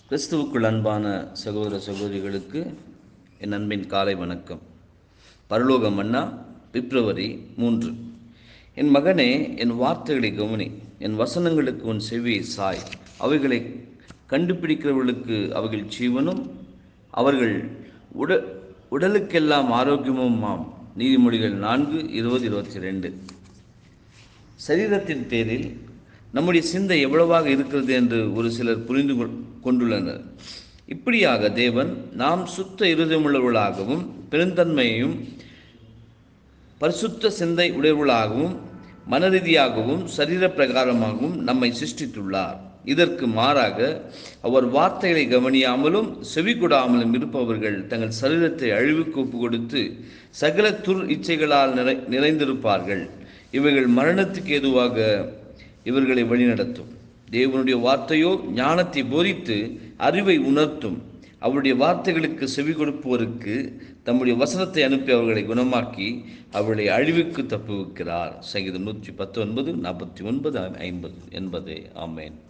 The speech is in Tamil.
கிறிஸ்துவுக்குள் அன்பான சகோதர சகோதரிகளுக்கு என் அன்பின் காலை வணக்கம் பரலோக மன்னா பிப்ரவரி மூன்று என் மகனே என் வார்த்தைகளை கவனி என் வசனங்களுக்கு உன் செவியை சாய் அவைகளை கண்டுபிடிக்கிறவர்களுக்கு அவைகள் ஜீவனும் அவர்கள் உட உடலுக்கெல்லாம் ஆரோக்கியமுமாம் நீதிமொழிகள் நான்கு இருபது இருபத்தி ரெண்டு சரீரத்தின் பேரில் நம்முடைய சிந்தை எவ்வளவாக இருக்கிறது என்று ஒரு சிலர் புரிந்து கொ- கொண்டுள்ளனர் இப்படியாக தேவன் நாம் சுத்த இருதயமுள்ளவர்களாகவும் பெருந்தன்மையையும் பரிசுத்த சிந்தை உடையவர்களாகவும் மனரீதியாகவும் சரீர பிரகாரமாகவும் நம்மை சிருஷ்டித்துள்ளார் இதற்கு மாறாக அவர் வார்த்தைகளை கவனியாமலும் செவிகொடாமலும் இருப்பவர்கள் தங்கள் சரீரத்தை அழிவுக்கு ஒப்பு கொடுத்து சகல துர் இச்சைகளால் நிறை நிறைந்திருப்பார்கள் இவைகள் மரணத்துக்கு ஏதுவாக இவர்களை வழிநடத்தும் தேவனுடைய வார்த்தையோ ஞானத்தை போதித்து அறிவை உணர்த்தும் அவருடைய வார்த்தைகளுக்கு செவி கொடுப்போருக்கு தம்முடைய வசனத்தை அனுப்பி அவர்களை குணமாக்கி அவர்களை அழிவுக்கு தப்புவிக்கிறார் சங்கீதம் நூற்றி பத்தொன்பது நாற்பத்தி ஒன்பது ஐம்பது என்பது ஆமேன்